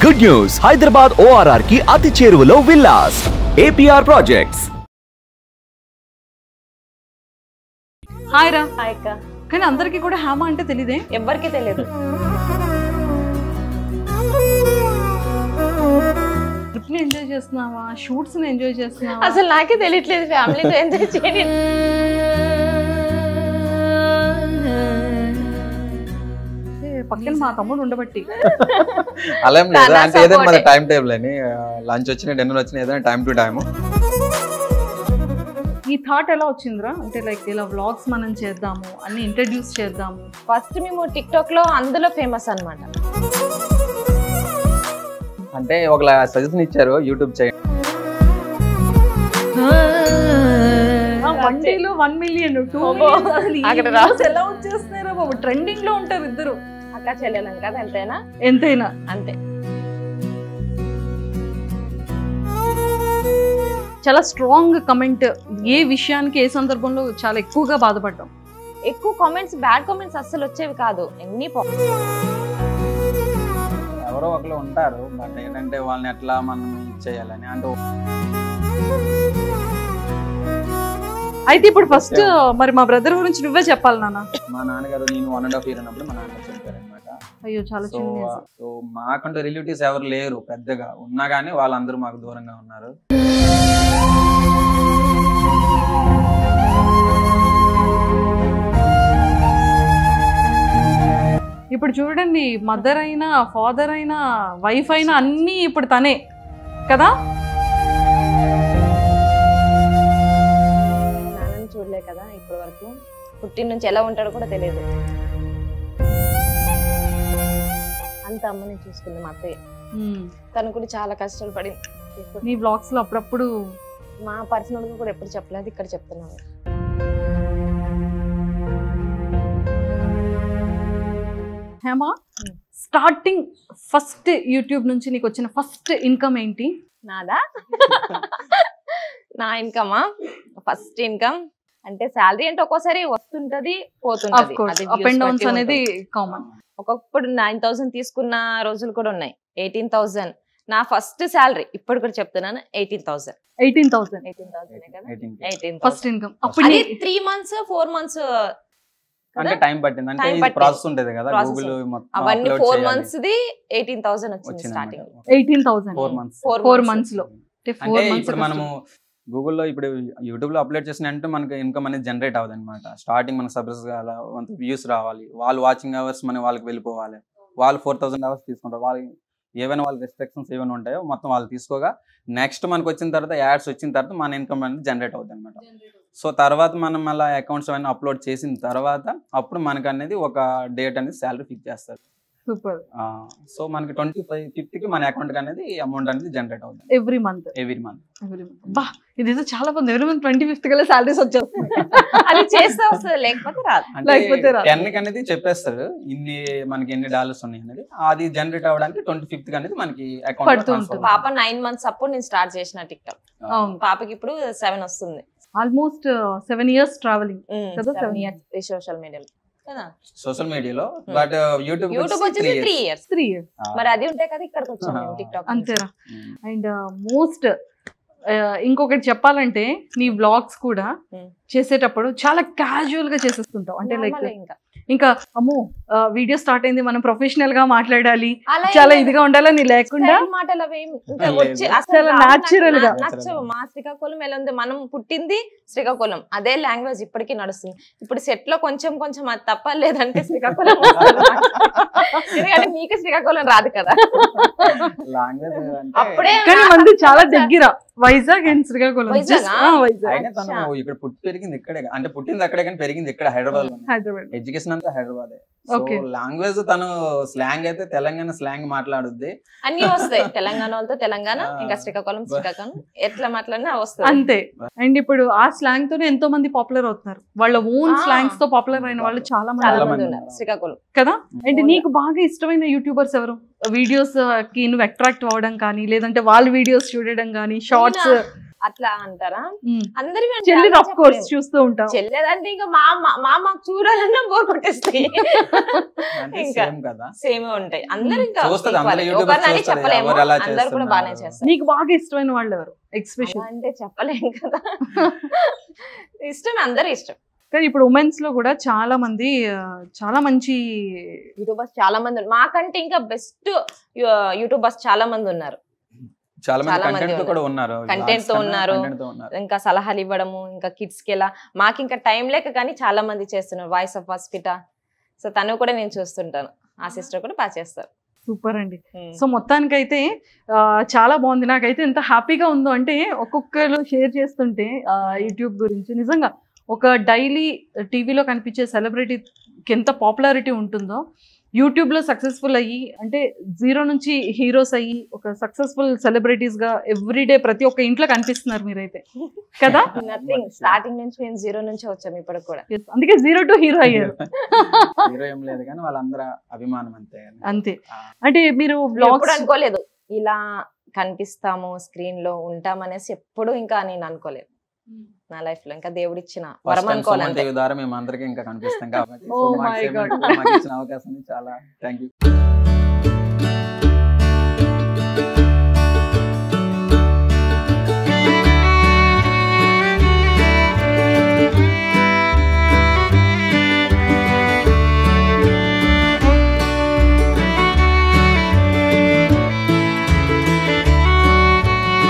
Good news Hyderabad ORR కి అతి చేరువలో విల్లాస్ ఏపీఆర్ ప్రాజెక్ట్స్ హాయ్ రా హాయ్ అక్క కానీ అందరికీ కూడా హేమ అంటే తెలియదే ఎవ్వరికి తెలియదు ట్రిప్ ని ఎంజాయ్ చేస్తున్నావా షూట్స్ ని ఎంజాయ్ చేస్తున్నావా అసలు నాకే తెలియట్లేదు ఫ్యామిలీతో ఎంజాయ్ చేయని ఏ, పక్కన మా తమ్ముడు ఉండబట్టి అలా ఏం లేదు తన అంటే ఏదైనా మన support ఏ. టైం టేబుల్ అని లంచ్ వచ్చిన డిన్నర్ వచ్చిన ఏదైనా టైం టు టైం ఈ థాట్ ఎలా వచ్చిందిరా అంటే లైక్ ఇలా వ్లాగ్స్ మనం చేద్దాము అన్ని ఇంట్రడ్యూస్ చేద్దాము ఫస్ట్ మేము టిక్ టాక్ లో అందులో ఫేమస్ అన్నమాట అంటే ఒక సజెషన్ ఇచ్చారు యూట్యూబ్ చేయండి వన్ డేలో వన్ మిలియన్ టూ అబ్బో, అసలు ఈ అక్కడ రా. videos ఎలా వచ్చేస్తున్నారా బాబు ట్రెండింగ్ లో ఉంటారు ఇద్దరు అక్క చెల్లెలం కదా ఎంతైనా ఎంతైనా అంతే చాలా స్ట్రాంగ్ కమెంట్ ఏ విషయానికి ఏ సందర్భంలో చాలా ఎక్కువగా బాధపడ్డాం ఎక్కువ కామెంట్స్ బ్యాడ్ కామెంట్స్ అస్సలు వచ్చేవి కాదు ఎన్ని పా- ఎవరో ఒకరు ఉంటారు బట్ ఏంటంటే వాళ్ళని ఎట్లా మనం ఇచ్చేయాలని అంటే అయితే ఇప్పుడు ఫస్ట్ మరి మా బ్రదర్ గురించి నువ్వే చెప్పాలి నాన్న మా నాన్నగారు నేను వన్ అండ్ హాఫ్ ఇయర్ ఉన్నప్పుడు మా నాన్నగారు చనిపోయారు అనమాట అయ్యో చాలా సో చిన్న ఏజ్. సో మాకంటూ రిలేటివ్స్ ఎవరు లేరు పెద్దగా ఉన్నా కానీ వాళ్ళందరూ మాకు దూరంగా ఉన్నారు ఇప్పుడు చూడండి మదర్ అయినా ఫాదర్ అయినా వైఫ్ అయినా అన్నీ ఇప్పుడు తనే కదా నాన్నని చూడలే కదా ఇప్పటి వరకు పుట్టిన నుంచి ఎలా ఉంటాడో కూడా తెలియదు అంత అమ్మని చూసుకుంది మా అత్తయ్య మ్మ్. తను కూడా చాలా కష్టాలు పడింది నీ బ్లాగ్స్ లో అప్పుడప్పుడు మా పర్సనల్ గా కూడా ఎప్పుడు చెప్పలేదు ఇక్కడ చెప్తున్నాను హేమ మ్మ్. స్టార్టింగ్ ఫస్ట్ యూట్యూబ్ నుంచి నీకు వచ్చిన ఫస్ట్ ఇన్కమ్ ఏంటి నాదా నా ఇన్కమా ఫస్ట్ ఇన్కమ్ అంటే శాలరీ అంటే ఒక్కోసారి వస్తుంటది అఫ్ పోతుంటది కోర్స్ అది అప్ views అండ్ డౌన్స్ బట్టి అనేది ఉంటుంది. కామన్ ఒక్కొక్కప్పుడు నైన్ థౌసండ్ తీసుకున్న రోజులు కూడా ఉన్నాయి ఎయిటీన్ థౌసండ్ నా ఫస్ట్ శాలరీ ఇప్పుడు కూడా చెప్తున్నాను eighteen thousand eighteen thousand eighteen thousand కదా 18 ఎయిటీన్ ఫస్ట్ ఇన్కమ్ అప్పుడు అది నీ- త్రీ మంత్స్ ఫోర్ మంత్స్ అంటే టైం పట్టింది అంటే Time ఇది పట్టింది. ప్రాసెస్ ఉంటుంది కదా Process గూగుల్ అవన్నీ four months the eighteen thousand వచ్చింది starting eighteen thousand four months four four months లో అంటే అంటే ఫోర్ మంత్స్ ఇప్పుడు మనము గూగుల్లో ఇప్పుడు యూట్యూబ్ లో అప్లోడ్ చేసిన అంటే మనకి ఇన్కమ్ అనేది జనరేట్ అవ్వదు అనమాట స్టార్టింగ్ మనకి సబ్స్క్రైబ్ కావాలి వంత వ్యూస్ రావాలి వాళ్ళు వాచింగ్ అవర్స్ మన వాళ్ళకి వెళ్ళిపోవాలి వాళ్ళు ఫోర్ థౌసండ్ అవర్స్ తీసుకుంటారు వాళ్ళు ఏవైనా వాళ్ళ రెస్ట్రిక్షన్స్ ఏమైనా ఉంటాయో మొత్తం వాళ్ళు తీసుకోగా నెక్స్ట్ మనకు వచ్చిన తర్వాత యాడ్స్ వచ్చిన తర్వాత మన ఇన్కమ్ అనేది జనరేట్ అవుతుంది అనమాట సో తర్వాత మనం మళ్ళీ అకౌంట్స్ అవన్నీ అప్లోడ్ చేసిన తర్వాత అప్పుడు మనకు అనేది ఒక డేట్ అనేది శాలరీ ఫిక్స్ చేస్తారు సూపర్ సో మనకి ట్వంటీ ఫైవ్ ఫిఫ్త్కి మన అకౌంట్ అనేది అమౌంట్ అనేది జనరేట్ అవుతుంది every month every month every month బా ఇదేదో చాలా బాగుంది ఎవ్రీ మంత్ ట్వంటీ ఫిఫ్త్ కల్లా సాలరీస్ వచ్చేస్తాయి అది చేస్తే వస్తుంది లేకపోతే రాదు అంటే లేకపోతే రాదు. టెన్ కి అనేది చెప్పేస్తాడు ఇన్ని మనకి ఎన్ని డాలర్స్ ఉన్నాయి అనేది అది జనరేట్ అవ్వడానికి ట్వంటీ ఫిఫ్త్ అనేది మనకి పడుతూ అకౌంట్ ఉంటుంది. పాప నైన్ మంత్స్ అప్పుడు నేను స్టార్ట్ చేసిన టిక్ టాక్ అవును పాపకి ఇప్పుడు సెవెన్ వస్తుంది ఆల్మోస్ట్ సెవెన్ ఇయర్స్ ట్రావెలింగ్ కదా, seven ఇయర్స్ సోషల్ మీడియాలో కదా సోషల్ మీడియాలో బట్ యూట్యూబ్ యూట్యూబ్ వచ్చేసి త్రీ ఇయర్స్ త్రీ ఇయర్స్ మరి అది ఉంటే కదా ఇక్కడికి వచ్చాను టిక్ టాక్ అంతేరా అండ్ మోస్ట్ ఇంకొకటి చెప్పాలంటే నీ వ్లాగ్స్ కూడా Hmm. చేసేటప్పుడు చాలా క్యాజువల్ గా చేసేస్తుంటావు అంటే లైక్ ఇంకా ఇంకా అమ్మో వీడియో స్టార్ట్ అయింది మనం ప్రొఫెషనల్ గా మాట్లాడాలి అలా ఏం చాలా లేదు. ఇదిగా ఉండాలని లేకుండా Style మాటలు అవి ఏం ఇంకా లేదు. వచ్చి అసలు చాలా రావు నాకు. natural గా. నా- నచ్చవు మా శ్రీకాకుళం ఎలా ఉంది మనం పుట్టింది శ్రీకాకుళం అదే లాంగ్వేజ్ ఇప్పటికీ నడుస్తుంది ఇప్పుడు సెట్ లో కొంచెం కొంచెం అది తప్ప లేదంటే శ్రీకాకుళం వస్తుంది నాకు. ఎందుకంటే మీకు శ్రీకాకుళం రాదు కదా లాంగ్వేజ్ అప్పుడే కానీ నాకు మంది చాలా అర్థం దగ్గర వైజాగ్ అండ్ శ్రీకాకుళం వైజాగా? Just- ఆ, వైజాగ్ అయినా తను అచ్చా. ఇక్కడ పుట్టి పెరిగింది ఇక్కడే అంటే పుట్టింది అక్కడే కానీ పెరిగింది ఇక్కడ హైదరాబాద్ లో హైదరాబాద్ ఎడ్యుకేషన్ అంతా హైదరాబాద్ సో Okay. లాంగ్వేజ్ తను స్లాంగ్ అయితే తెలంగాణ స్లాంగ్ మాట్లాడుద్ది అన్ని వస్తాయి తెలంగాణ వాళ్ళతో తెలంగాణ ఆ. ఇంకా శ్రీకాకుళం శ్రీకాకుళం ఎట్లా మాట్లాడినా వస్తుంది అంతే అండ్ ఇప్పుడు ఆ స్లాంగ్ తోనే ఎంతో మంది పాపులర్ అవుతున్నారు వాళ్ళ ఓన్ ఆ. స్లాంగ్స్ తో పాపులర్ అయిన వాళ్ళు చాలా చాలా మంది మంది మంది ఉన్నారు. ఉన్నారు శ్రీకాకుళం కదా అండ్ అవును. నీకు బాగా ఇష్టమైన యూట్యూబర్స్ ఎవరు వీడియోస్ కి నువ్వు అట్రాక్ట్ అవ్వడం కానీ లేదంటే వాళ్ళ వీడియోస్ చూడడం కానీ షార్ట్స్ అట్లా అంటారా ఉమ్. అందరివి అంటే చెల్లిని అలా ఆఫ్ కోర్స్ చెప్పలేము. చూస్తూ ఉంటాం చెల్లేదంటే ఇంకా మా మా- మా మాకు చూడాలన్నా బోర్ కొట్టేస్తాయి అంటే ఇంకా సేమ్ కదా సేమే ఉంటాయి అందరు ఇంకా చూస్తది, అందరూ equal. YouTubers ఒకరినని చూస్తది, చెప్పలేము ఎవరు ఎలా అందరు కూడా చేస్తున్నారు. బాగానే చేస్తారు నీకు బాగా ఇష్టమైన వాళ్ళు ఎవరు ఎక్స్పెషల్ అలా అంటే చెప్పలేం కదా ఇష్టం అందరు ఇష్టం కానీ ఇప్పుడు ఉమెన్స్ లో కూడా చాలా మంది ఆ, చాలా మంచి యూట్యూబర్స్ చాలా మంది ఉన్నారు. మాకంటే ఇంకా బెస్ట్ యూట్యూబర్స్ చాలా మంది ఉన్నారు చాలా మంది చాలా మంది కంటెంట్ తో కూడా ఉన్నారు Content తో Vlogs కన్నా ఉన్నారు. content తో ఉన్నారు ఇంకా సలహాలు ఇవ్వడము ఇంకా కిడ్స్ కి ఎలా మాకు ఇంకా టైం లేక కానీ చాలా మంది చేస్తున్నారు వాయిస్ ఆఫ్ హాస్పిటల్ సో తను కూడా నేను చూస్తుంటాను ఆ సిస్టర్ కూడా బాగా చేస్తారు సూపర్ అండి ఉమ్. సో మొత్తానికైతే ఆ, చాలా బాగుంది నాకైతే ఎంత హ్యాపీగా ఉందో అంటే ఒక్కొక్కరు షేర్ చేస్తుంటే ఆ, యూట్యూబ్ గురించి నిజంగా ఒక డైలీ టీవీలో కనిపించే సెలబ్రిటీకి ఎంత పాపులారిటీ ఉంటుందో యూట్యూబ్లో సక్సెస్ఫుల్ అయ్యి అంటే జీరో నుంచి హీరోస్ అయ్యి ఒక సక్సెస్ఫుల్ సెలబ్రిటీస్గా ఎవ్రీడే ప్రతి ఒక్క ఇంట్లో కనిపిస్తున్నారు మీరైతే కదా నథింగ్ స్టార్టింగ్ నుంచి మేము జీరో నుంచి వచ్చాము ఇప్పటికి కూడా Yes, అందుకే జీరో టు హీరో అయ్యారు హీరో ఏం లేదు కానీ వాళ్ళందరూ అభిమానం అంతే అంతే ఆ, అంటే మీరు ఎప్పుడు బ్లాగ్స్ అనుకోలేదు ఇలా కనిపిస్తాము స్క్రీన్ లో ఉంటామనేసి ఎప్పుడు ఇంకా నేను అనుకోలేదు నా లైఫ్ లో ఇంకా దేవుడు ఇచ్చిన first వరం time సుమన్ అనుకోవాలంటే టీవీ ద్వారా మేము అందరికీ ఇంకా కనిపిస్తాం కాబట్టి Oh సో మాకు my సేమ్ God. మాకు ఇచ్చిన అవకాశం చాలా థ్యాంక్ యూ